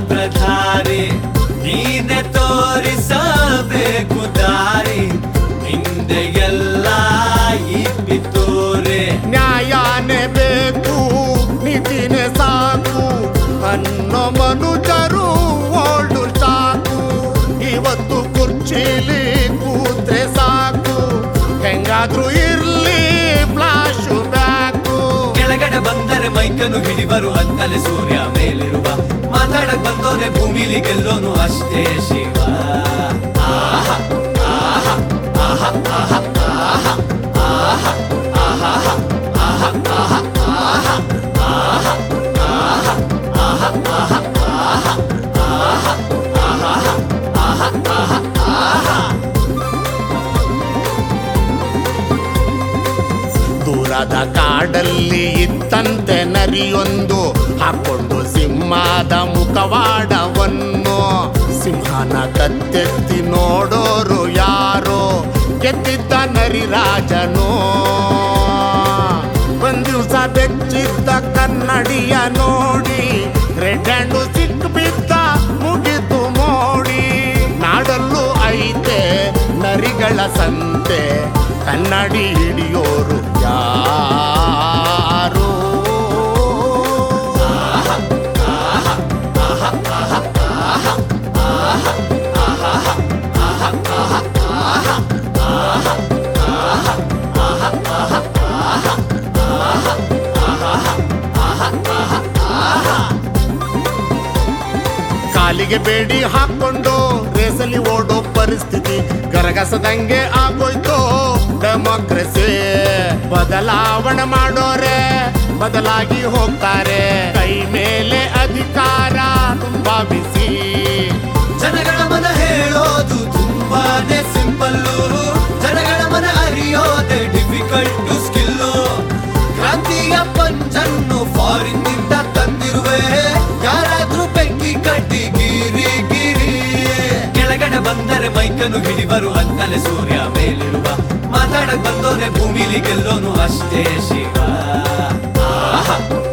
ಪ್ರಧಾರಿ ನೀನೆ ತೋರಿಸಬೇಕು ದಾರಿ ಹಿಂದೆ ಎಲ್ಲ ಈ ಪಿತೂರಿ ನ್ಯಾಯನೇ ಬೇಕು ನೀತಿನೇ ಸಾಕು ಅನ್ನೋ ಮನುಜರು ಓಲ್ಡು ಸಾಕು ಇವತ್ತು ಕುರ್ಚಿಲಿ ಕೂತ್ರೆ ಸಾಕು ಹೆಂಗಾದ್ರೂ ಇರ್ಲಿ ಫ್ಲಾಶು ಬ್ಯಾಕು ಕೆಳಗಡೆ ಬಂದರೆ ಮೈಕನ್ನು ಹಿಡಿಬರು ಅಂತಲೇ ಸೂರ್ಯ ಮೇಲಿರುವ ಮಾತಾಡಕ್ ಬಂದೋನೆ ಭೂಮಿಲಿ ಗೆಲ್ಲೋನು ಅಷ್ಟೇ ಶಿವ ಆಹಾ, ಆಹಾ, ಆಹಾ, ಆಹಾ, ಆಹಾ, ಆಹಾ, ಆಹಾ, ಆಹಾ, ಆಹಾ, ಆಹಾ, ಆಹಾ, ಆಹಾ, ಆಹಾ, ಆಹಾ, ಆಹಾ, ಆಹಾ, ಆಹಾ, ಆಹಾ. ದೂರದ ಕಾಡಲ್ಲಿ ಇತ್ತಂತೆ ನರಿಯೊಂದು ಹಾಕೊಂಡು ಸಿಂಹದ ಮುಖವಾಡವನ್ನು ಸಿಂಹನ ಕತ್ತೆತ್ತಿ ನೋಡೋರು ಯಾರೋ ಗೆದ್ದಿದ್ದ ನರಿರಾಜನು ಒಂದ್ ದಿವ್ಸ ಬೆಚ್ಚಿದ್ದ ಕನ್ನಡಿಯ ನೋಡಿ ರೆಡ್ ಹ್ಯಾಂಡು ಸಿಕ್ ಬಿದ್ದ ಮುಗಿತು ಮೋಡಿ ನಾಡಲ್ಲೂ ಐತೆ ನರಿಗಳ ಸಂತೆ ಕನ್ನಡಿ ಹಿಡಿಯೋರು ಯಾರು ಕಾಲಿಗೆ ಬೇಡಿ ಹಾಕೊಂಡು ರೇಸಲ್ಲಿ ಓಡೋ ಪರಿಸ್ಥಿತಿ ಗರಗಸದಂಗೆ ಆಗೋಯ್ತು ಡೆಮೋಕ್ರಸಿ ಬದಲಾವಣೆ ಮಾಡೋರೆ ಬದಲಾಗಿ ಹೋಗ್ತಾರೆ ಕೈ ಮೇಲೆ ಅಧಿಕಾರ ತುಂಬಾ ಬಿಸಿ ಜನಗಳ ಮನ ಹೇಳೋದು ತುಂಬಾನೇ ಸಿಂಪಲ್ಲು ಜನಗಳ ಮನ ಅರಿಯೋದೆ ಡಿಫಿಕಲ್ಟ್ ಸ್ಕಿಲ್ಲು ಕ್ರಾಂತಿಯ ಪಂಚನ್ನು ಫಾರಿನ್ ನಿಂದ ತಂದಿರುವೆ ಯಾರಾದ್ರೂ ಬೆಂಕಿ ಕಟ್ಟಿ ಗಿರಿ ಗಿರಿ ಕೆಳಗಡೆ ಬಂದರೆ ಮೈಕನ್ನು ಹಿಡಿಬರು ಅಂತಲೇ ಸೂರ್ಯ ಮೇಲಿರುವ ಮಾತಾಡಕ್ ಬಂದೋನೆ ಭೂಮಿಲಿ ಗೆಲ್ಲೋನು ಅಷ್ಟೇ ಶಿವ ಆಹಾ